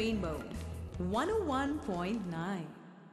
Rainbow 101.9.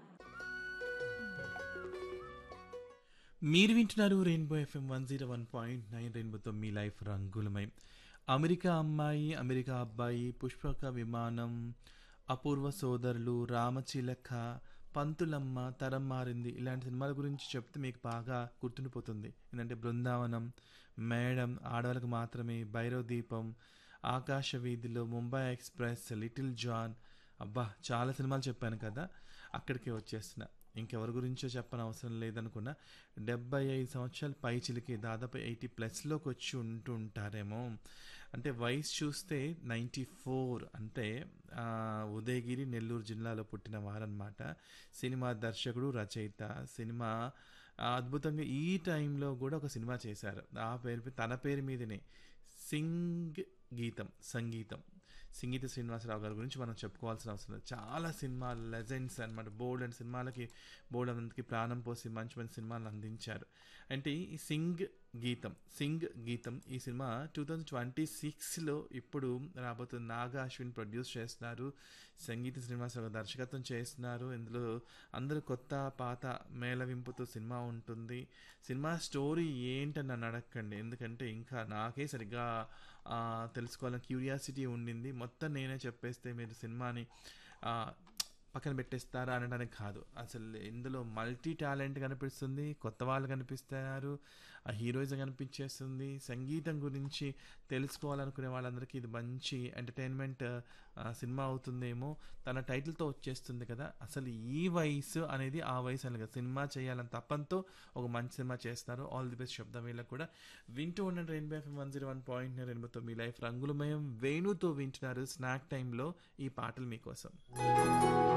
మీరు వింటున్నారు rainbow FM one zero one point nine రెయిన్బోతో మీ లైఫ్ రంగులమయం అమెరికా అమ్మాయి అమెరికా అబ్బాయి పుష్పక విమానం అపూర్వ సోదరులు రామచిలక పంతులమ్మ తరం మారింది ఇలాంటి సినిమాల గురించి చెప్తే మీకు బాగా గుర్తుండిపోతుంది ఏంటంటే బృందావనం మేడం ఆడవాళ్ళకు మాత్రమే భైరవ దీపం ఆకాశ వీధిలో ముంబై ఎక్స్ప్రెస్ లిటిల్ జాన్ అబ్బా చాలా సినిమాలు చెప్పాను కదా అక్కడికే వచ్చేస్తున్నా ఇంకెవరి గురించో చెప్పని అవసరం లేదనుకున్నా డెబ్బై ఐదు సంవత్సరాల పైచిలికి దాదాపు ఎయిటీ ప్లస్లోకి వచ్చి ఉంటూ ఉంటారేమో అంటే వయసు చూస్తే నైంటీ ఫోర్ అంటే ఆ, ఉదయగిరి నెల్లూరు జిల్లాలో పుట్టిన వారనమాట సినిమా దర్శకుడు రచయిత సినిమా ఆ, అద్భుతంగా ఈ టైంలో కూడా ఒక సినిమా చేశారు ఆ పేరు తన పేరు మీదనే సింగ్ గీతం సంగీతం సంగీత శ్రీనివాసరావు గారి గురించి మనం చెప్పుకోవాల్సిన అవసరం లేదు చాలా సినిమాలు లెజెండ్స్ అనమాట బోల్డ్ అండ్ సినిమాలకి బోల్డ్ అంతకి ప్రాణం పోసి మంచి మంచి సినిమాలు అందించారు అంటే ఈ సింగ్ గీతం సింగ్ గీతం ఈ సినిమా టూ థౌజండ్ ట్వంటీ సిక్స్లో ఇప్పుడు రాబోతున్న నాగా అశ్విన్ ప్రొడ్యూస్ చేస్తున్నారు సంగీత శ్రీనివాసరావు గారు దర్శకత్వం చేస్తున్నారు ఇందులో అందరూ కొత్త పాత మేళవింపుతో సినిమా ఉంటుంది సినిమా స్టోరీ ఏంటని నన్ను అడగండి ఎందుకంటే ఇంకా నాకే సరిగ్గా ఆ, తెలుసుకోవాలని క్యూరియాసిటీ ఉండింది మొత్తం నేనే చెప్పేస్తే మీరు సినిమాని ఆ, పక్కన పెట్టేస్తారా అనడానికి కాదు అసలు ఇందులో మల్టీ టాలెంట్ కనిపిస్తుంది కొత్త వాళ్ళు కనిపిస్తున్నారు ఆ హీరోయిజం కనిపించేస్తుంది సంగీతం గురించి తెలుసుకోవాలనుకునే వాళ్ళందరికీ ఇది మంచి ఎంటర్టైన్మెంట్ సినిమా అవుతుందేమో తన టైటిల్తో వచ్చేస్తుంది కదా అసలు ఈ వయసు అనేది ఆ వయసు అని కదా సినిమా చేయాలని తప్పంతో ఒక మంచి సినిమా చేస్తారు ఆల్ ది బెస్ట్ శబ్దం వీళ్ళకి కూడా వింటూ ఉండండి rainbow FM one zero one point రెయిన్బోతో మీ లైఫ్ రంగులమయం వేణుతో వింటున్నారు స్నాక్ టైంలో ఈ పాటలు మీకోసం